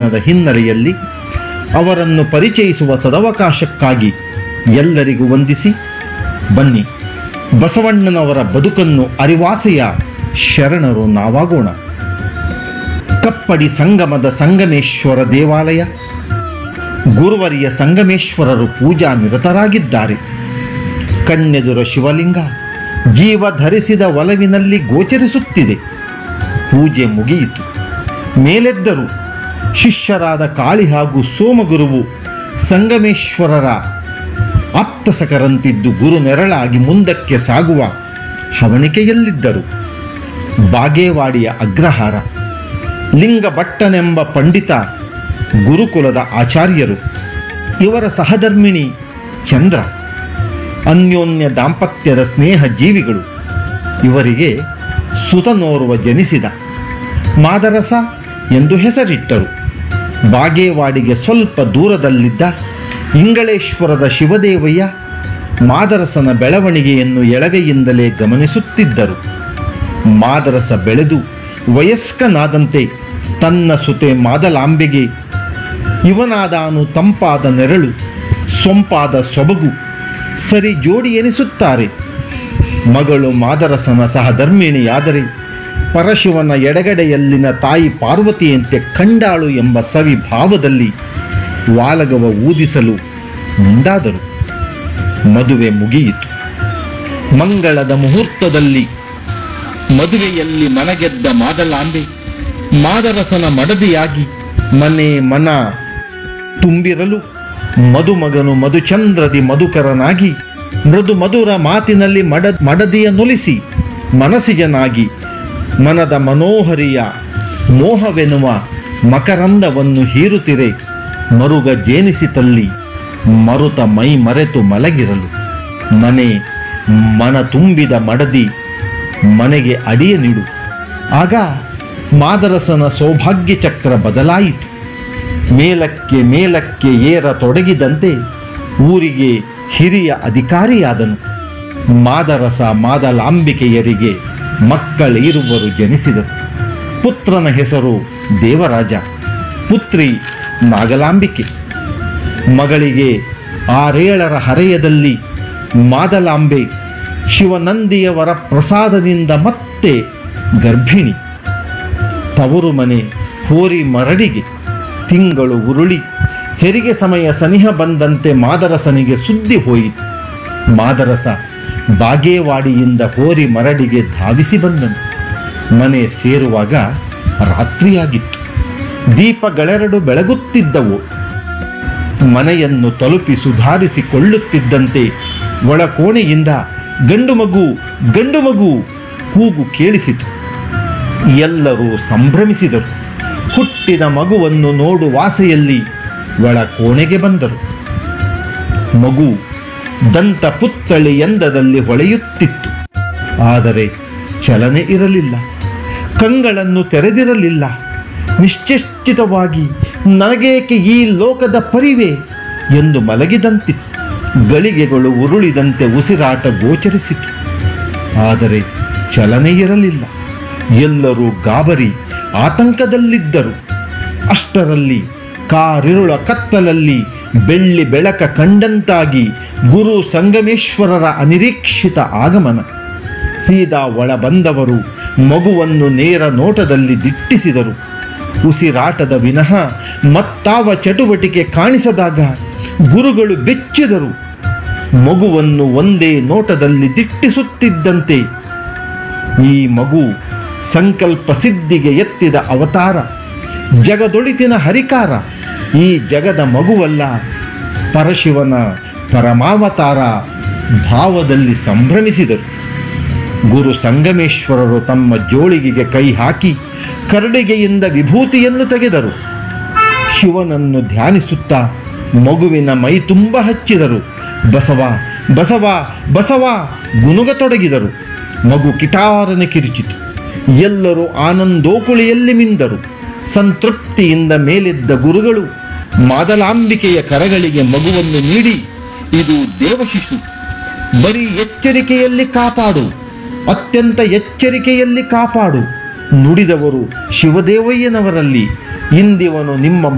ಕಾರ್ಯಕ್ರಮದ ಹಿನ್ನೆಲೆಯಲ್ಲಿ ಅವರನ್ನು ಪರಿಚಯಿಸುವ ಸದವಕಾಶಕ್ಕಾಗಿ ಎಲ್ಲರಿಗೂ ವಂದಿಸಿ ಬನ್ನಿ ಬಸವಣ್ಣನವರ ಬದುಕನ್ನು ಅರಿವಾಸೆಯ ಶರಣರು ನಾವಾಗೋಣ ಕಪ್ಪಡಿ ಸಂಗಮದ ಸಂಗಮೇಶ್ವರ ದೇವಾಲಯ ಗುರುವರಿಯ ಸಂಗಮೇಶ್ವರರು ಪೂಜಾ ನಿರತರಾಗಿದ್ದಾರೆ ಕಣ್ಣೆದುರ ಶಿವಲಿಂಗ ಜೀವ ಧರಿಸಿದ ಒಲವಿನಲ್ಲಿ ಗೋಚರಿಸುತ್ತಿದೆ ಪೂಜೆ ಮುಗಿಯಿತು ಮೇಲೆದ್ದರು ಶಿಷ್ಯರಾದ ಕಾಳಿ ಹಾಗೂ ಸೋಮಗುರುವು ಸಂಗಮೇಶ್ವರರ ಆಪ್ತಸಕರಂತಿದ್ದು ಗುರು ನೆರಳಾಗಿ ಮುಂದಕ್ಕೆ ಸಾಗುವ ಹವಣಿಕೆಯಲ್ಲಿದ್ದರು ಬಾಗೇವಾಡಿಯ ಅಗ್ರಹಾರ ಲಿಂಗಭಟ್ಟನೆಂಬ ಪಂಡಿತ ಗುರುಕುಲದ ಆಚಾರ್ಯರು ಇವರ ಸಹಧರ್ಮಿಣಿ ಚಂದ್ರ ಅನ್ಯೋನ್ಯ ದಾಂಪತ್ಯದ ಸ್ನೇಹ ಜೀವಿಗಳು ಇವರಿಗೆ ಸುತನೋರ್ವ ಜನಿಸಿದ ಮಾದರಸ ಎಂದು ಹೆಸರಿಟ್ಟರು ಬಾಗೇವಾಡಿಗೆ ಸ್ವಲ್ಪ ದೂರದಲ್ಲಿದ್ದ ಇಂಗಳೇಶ್ವರದ ಶಿವದೇವಯ್ಯ ಮಾದರಸನ ಬೆಳವಣಿಗೆಯನ್ನು ಎಳವೆಯಿಂದಲೇ ಗಮನಿಸುತ್ತಿದ್ದರು ಮಾದರಸ ಬೆಳೆದು ವಯಸ್ಕನಾದಂತೆ ತನ್ನ ಸುತೆ ಮಾದಲಾಂಬೆಗೆ ಇವನಾದಾನು ತಂಪಾದ ನೆರಳು ಸೊಂಪಾದ ಸೊಬಗು ಸರಿ ಜೋಡಿ ಎನಿಸುತ್ತಾರೆ ಮಗಳು ಮಾದರಸನ ಸಹಧರ್ಮಿಣಿಯಾದರೆ ಪರಶಿವನ ಎಡಗಡೆಯಲ್ಲಿನ ತಾಯಿ ಪಾರ್ವತಿಯಂತೆ ಕಂಡಾಳು ಎಂಬ ಸವಿ ಭಾವದಲ್ಲಿ ವಾಲಗವ ಊದಿಸಲು ಮುಂದಾದರು ಮದುವೆ ಮುಗಿಯಿತು ಮಂಗಳದ ಮುಹೂರ್ತದಲ್ಲಿ ಮದುವೆಯಲ್ಲಿ ಮನಗೆದ್ದ ಮಾದಲಾಂಬೆ ಮಾದರಸನ ಮಡದಿಯಾಗಿ ಮನೆ ಮನ ತುಂಬಿರಲು ಮದುಮಗನು ಮಧುಚಂದ್ರದಿ ಮಧುಕರನಾಗಿ ಮೃದು ಮಧುರ ಮಾತಿನಲ್ಲಿ ಮಡ ಮಡದಿಯ ನೊಲಿಸಿ ಮನಸಿಜನಾಗಿ ಮನದ ಮನೋಹರಿಯ ಮೋಹವೆನ್ನುವ ಮಕರಂದವನ್ನು ಹೀರುತ್ತಿರೆ ಮರುಗ ಜೇನಿಸಿತಲ್ಲಿ ಮರುತ ಮೈ ಮರೆತು ಮಲಗಿರಲು ಮನೆ ಮನ ತುಂಬಿದ ಮಡದಿ ಮನೆಗೆ ಅಡಿಯ ನೀಡು ಆಗ ಮಾದರಸನ ಸೌಭಾಗ್ಯ ಚಕ್ರ ಬದಲಾಯಿತು ಮೇಲಕ್ಕೆ ಮೇಲಕ್ಕೆ ಏರ ತೊಡಗಿದಂತೆ ಊರಿಗೆ ಹಿರಿಯ ಅಧಿಕಾರಿಯಾದನು ಮಾದರಸ ಮಾದಲಾಂಬಿಕೆಯರಿಗೆ ಮಕ್ಕಳಿರುವರು ಜನಿಸಿದರು ಪುತ್ರನ ಹೆಸರು ದೇವರಾಜ ಪುತ್ರಿ ನಾಗಲಾಂಬಿಕೆ ಮಗಳಿಗೆ ಆರೇಳರ ಹರೆಯದಲ್ಲಿ ಮಾದಲಾಂಬೆ ಶಿವನಂದಿಯವರ ಪ್ರಸಾದದಿಂದ ಮತ್ತೆ ಗರ್ಭಿಣಿ ತವರು ಮನೆ ಹೋರಿ ಮರಡಿಗೆ ತಿಂಗಳು ಉರುಳಿ ಹೆರಿಗೆ ಸಮಯ ಸನಿಹ ಬಂದಂತೆ ಮಾದರಸನಿಗೆ ಸುದ್ದಿ ಹೋಯಿತು ಮಾದರಸ ಬಾಗೇವಾಡಿಯಿಂದ ಹೋರಿ ಮರಡಿಗೆ ಧಾವಿಸಿ ಬಂದನು ಮನೆ ಸೇರುವಾಗ ರಾತ್ರಿಯಾಗಿತ್ತು ದೀಪಗಳೆರಡು ಬೆಳಗುತ್ತಿದ್ದವು ಮನೆಯನ್ನು ತಲುಪಿ ಸುಧಾರಿಸಿಕೊಳ್ಳುತ್ತಿದ್ದಂತೆ ಒಳಕೋಣೆಯಿಂದ ಗಂಡು ಮಗು ಗಂಡು ಮಗು ಕೂಗು ಕೇಳಿಸಿತು ಎಲ್ಲರೂ ಸಂಭ್ರಮಿಸಿದರು ಹುಟ್ಟಿದ ಮಗುವನ್ನು ನೋಡುವಾಸೆಯಲ್ಲಿ ಒಳ ಕೋಣೆಗೆ ಬಂದರು ಮಗು ದಂತ ಪುತ್ತಳಿ ಎಂದದಲ್ಲಿ ಹೊಳೆಯುತ್ತಿತ್ತು ಆದರೆ ಚಲನೆ ಇರಲಿಲ್ಲ ಕಂಗಳನ್ನು ತೆರೆದಿರಲಿಲ್ಲ ನಿಶ್ಚೇಷ್ಟಿತವಾಗಿ ನನಗೇಕೆ ಈ ಲೋಕದ ಪರಿವೆ ಎಂದು ಮಲಗಿದಂತಿತ್ತು ಗಳಿಗೆಗಳು ಉರುಳಿದಂತೆ ಉಸಿರಾಟ ಗೋಚರಿಸಿತು ಆದರೆ ಚಲನೆ ಇರಲಿಲ್ಲ ಎಲ್ಲರೂ ಗಾಬರಿ ಆತಂಕದಲ್ಲಿದ್ದರು ಅಷ್ಟರಲ್ಲಿ ಕಾರಿರುಳ ಕತ್ತಲಲ್ಲಿ ಬೆಳ್ಳಿ ಬೆಳಕ ಕಂಡಂತಾಗಿ ಗುರು ಸಂಗಮೇಶ್ವರರ ಅನಿರೀಕ್ಷಿತ ಆಗಮನ ಸೀದಾ ಒಳ ಬಂದವರು ಮಗುವನ್ನು ನೇರ ನೋಟದಲ್ಲಿ ದಿಟ್ಟಿಸಿದರು ಉಸಿರಾಟದ ವಿನಃ ಮತ್ತಾವ ಚಟುವಟಿಕೆ ಕಾಣಿಸದಾಗ ಗುರುಗಳು ಬೆಚ್ಚಿದರು ಮಗುವನ್ನು ಒಂದೇ ನೋಟದಲ್ಲಿ ದಿಟ್ಟಿಸುತ್ತಿದ್ದಂತೆ ಈ ಮಗು ಸಂಕಲ್ಪ ಸಿದ್ಧಿಗೆ ಎತ್ತಿದ ಅವತಾರ ಜಗದೊಳಿತಿನ ಹರಿಕಾರ ಈ ಜಗದ ಮಗುವಲ್ಲ ಪರಶಿವನ ಪರಮಾವತಾರ ಭಾವದಲ್ಲಿ ಸಂಭ್ರಮಿಸಿದರು ಗುರು ಸಂಗಮೇಶ್ವರರು ತಮ್ಮ ಜೋಳಿಗೆಗೆ ಕೈ ಹಾಕಿ ಕರಡಿಗೆಯಿಂದ ವಿಭೂತಿಯನ್ನು ತೆಗೆದರು ಶಿವನನ್ನು ಧ್ಯಾನಿಸುತ್ತಾ ಮಗುವಿನ ಮೈ ತುಂಬ ಹಚ್ಚಿದರು ಬಸವ ಬಸವ ಬಸವ ಗುನುಗತೊಡಗಿದರು ಮಗು ಕಿಟಾರನೆ ಕಿರಿಚಿತು ಎಲ್ಲರೂ ಆನಂದೋಕುಳಿಯಲ್ಲಿ ಮಿಂದರು ಸಂತೃಪ್ತಿಯಿಂದ ಮೇಲೆದ್ದ ಗುರುಗಳು ಮಾದಲಾಂಬಿಕೆಯ ಕರಗಳಿಗೆ ಮಗುವನ್ನು ನೀಡಿ ಇದು ದೇವಶಿಶು ಬರೀ ಎಚ್ಚರಿಕೆಯಲ್ಲಿ ಕಾಪಾಡು ಅತ್ಯಂತ ಎಚ್ಚರಿಕೆಯಲ್ಲಿ ಕಾಪಾಡು ನುಡಿದವರು ಶಿವದೇವಯ್ಯನವರಲ್ಲಿ ಇಂದಿವನು ನಿಮ್ಮ